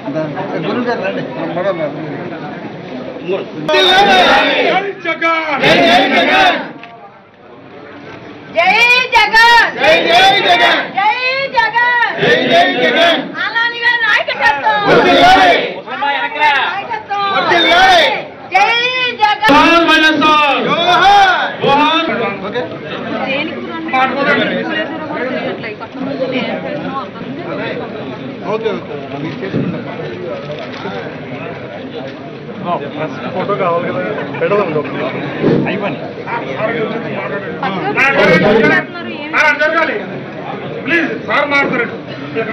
గురువు గారు రండి మనం జై జగన్ జై జై జగన్ జై జగన్ జై జై జగన్ అలాని గారి నాయకత్వం వర్ధిల్లాలి. నాయకత్వం వర్ధిల్లాలి. జై జగన్ జోహార్ ఓకే ఓకే ఓకే మీరు చేసుకుంటాం ఫోటో కావాలి కదా పెడదాం జరగాలి ప్లీజ్ సార్ మాట్లాడండి ఇక్కడ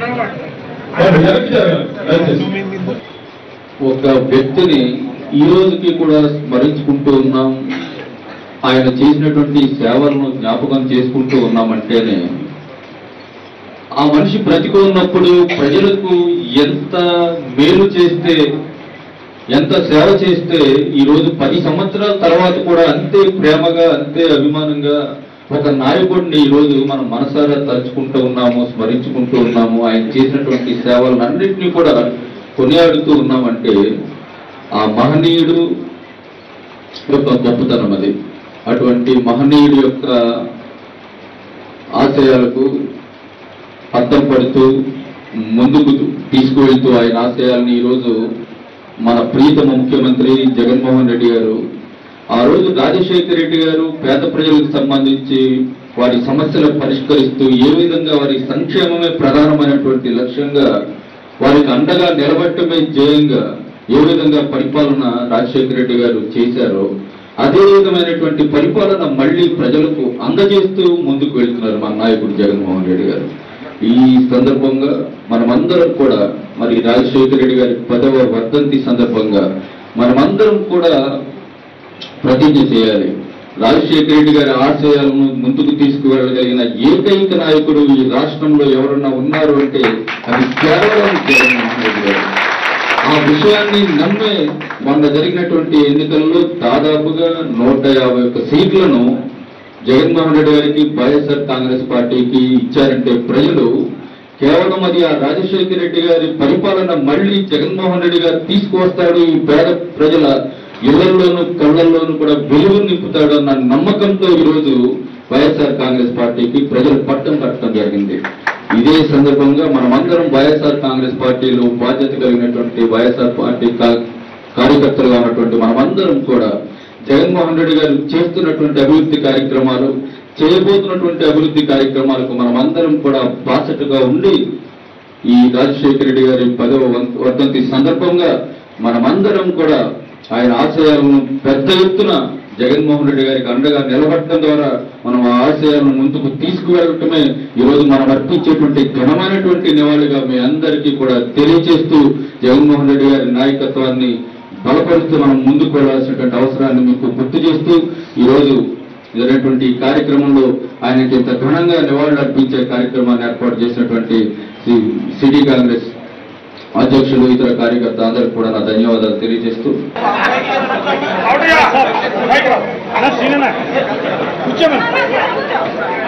ఒక వ్యక్తిని ఈ రోజుకి కూడా స్మరించుకుంటూ ఉన్నాం ఆయన చేసినటువంటి సేవలను జ్ఞాపకం చేసుకుంటూ ఉన్నామంటేనే ఆ మనిషి బ్రతికి ఉన్నప్పుడు ప్రజలకు ఎంత మేలు చేస్తే ఎంత సేవ చేస్తే ఈ రోజు పది సంవత్సరాల తర్వాత కూడా అంతే ప్రేమగా అంతే అభిమానంగా ఒక నాయకుడిని ఈ రోజు మనం మనసారా తలుచుకుంటూ ఉన్నాము స్మరించుకుంటూ ఉన్నాము ఆయన చేసినటువంటి సేవలను అన్నింటినీ కూడా కొనియాడుతూ ఉన్నామంటే ఆ మహనీయుడు యొక్క గొప్పతనం అది అటువంటి మహనీయుడి యొక్క ఆశయాలకు అర్థం పడుతూ ముందుకు తీసుకువెళ్తూ ఆయన ఆశయాల్ని ఈరోజు మన ప్రీతమ ముఖ్యమంత్రి జగన్మోహన్ రెడ్డి గారు ఆ రోజు రాజశేఖర రెడ్డి గారు పేద ప్రజలకు సంబంధించి వారి సమస్యలు పరిష్కరిస్తూ ఏ విధంగా వారి సంక్షేమమే ప్రధానమైనటువంటి లక్ష్యంగా వారికి అండగా నిలబట్టమే ధ్యేయంగా ఏ విధంగా పరిపాలన రాజశేఖర రెడ్డి గారు చేశారో అదే విధమైనటువంటి పరిపాలన మళ్ళీ ప్రజలకు అందజేస్తూ ముందుకు వెళ్తున్నారు మన నాయకుడు జగన్మోహన్ రెడ్డి గారు ఈ సందర్భంగా మనమందరం కూడా మరి రాజశేఖర రెడ్డి గారి పదవ వర్ధంతి సందర్భంగా మనమందరం కూడా ప్రతిజ్ఞ చేయాలి రాజశేఖర రెడ్డి గారి ఆశయాలను ముందుకు తీసుకువెళ్ళగలిగిన ఏకైక నాయకుడు ఈ రాష్ట్రంలో ఎవరన్నా ఉన్నారు అంటే అది కేవలం జగన్మోహన్ రెడ్డి గారు ఆ విషయాన్ని నమ్మే మొన్న జరిగినటువంటి ఎన్నికల్లో దాదాపుగా నూట యాభై ఒక్క సీట్లను జగన్మోహన్ రెడ్డి గారికి వైఎస్ఆర్ కాంగ్రెస్ పార్టీకి ఇచ్చారంటే ప్రజలు కేవలం అది ఆ రాజశేఖర రెడ్డి గారి పరిపాలన మళ్ళీ జగన్మోహన్ రెడ్డి గారు తీసుకువస్తాడు ఈ పేద ప్రజల ఇళ్లలోనూ కళ్ళల్లోనూ కూడా వెలుగు నింపుతాడు అన్న నమ్మకంతో ఈరోజు వైఎస్ఆర్ కాంగ్రెస్ పార్టీకి ప్రజలు పట్టం కట్టడం జరిగింది ఇదే సందర్భంగా మనమందరం వైఎస్ఆర్ కాంగ్రెస్ పార్టీలో బాధ్యత కలిగినటువంటి వైఎస్ఆర్ పార్టీ కా- కార్యకర్తలుగా ఉన్నటువంటి మనమందరం కూడా జగన్మోహన్ రెడ్డి గారు చేస్తున్నటువంటి అభివృద్ధి కార్యక్రమాలు చేయబోతున్నటువంటి అభివృద్ధి కార్యక్రమాలకు మనమందరం కూడా బాసటగా ఉండి ఈ రాజశేఖర రెడ్డి గారి పదవ వం- వర్ధంతి సందర్భంగా మనమందరం కూడా ఆయన ఆశయాలను పెద్ద ఎత్తున జగన్మోహన్ రెడ్డి గారికి అండగా నిలబడటం ద్వారా మనం ఆ ఆశయాలను ముందుకు తీసుకువెళ్ళటమే ఈరోజు మనం అర్పించేటువంటి ఘనమైనటువంటి నివాళిగా మీ అందరికీ కూడా తెలియజేస్తూ జగన్మోహన్ రెడ్డి గారి నాయకత్వాన్ని బలపరుస్తూ మనం ముందుకు వెళ్లాల్సినటువంటి అవసరాన్ని మీకు గుర్తు చేస్తూ ఈరోజు జరిగినటువంటి ఈ కార్యక్రమంలో ఆయనకి ఇంత ఘనంగా నివాళులు అర్పించే కార్యక్రమాన్ని ఏర్పాటు చేసినటువంటి సి- సిటీ కాంగ్రెస్ అధ్యక్షులు ఇతర కార్యకర్త అందరికి కూడా నా ధన్యవాదాలు తెలియజేస్తూ అవునయ్యా బయట రా. అన్న సీనన్నా కూర్చోమని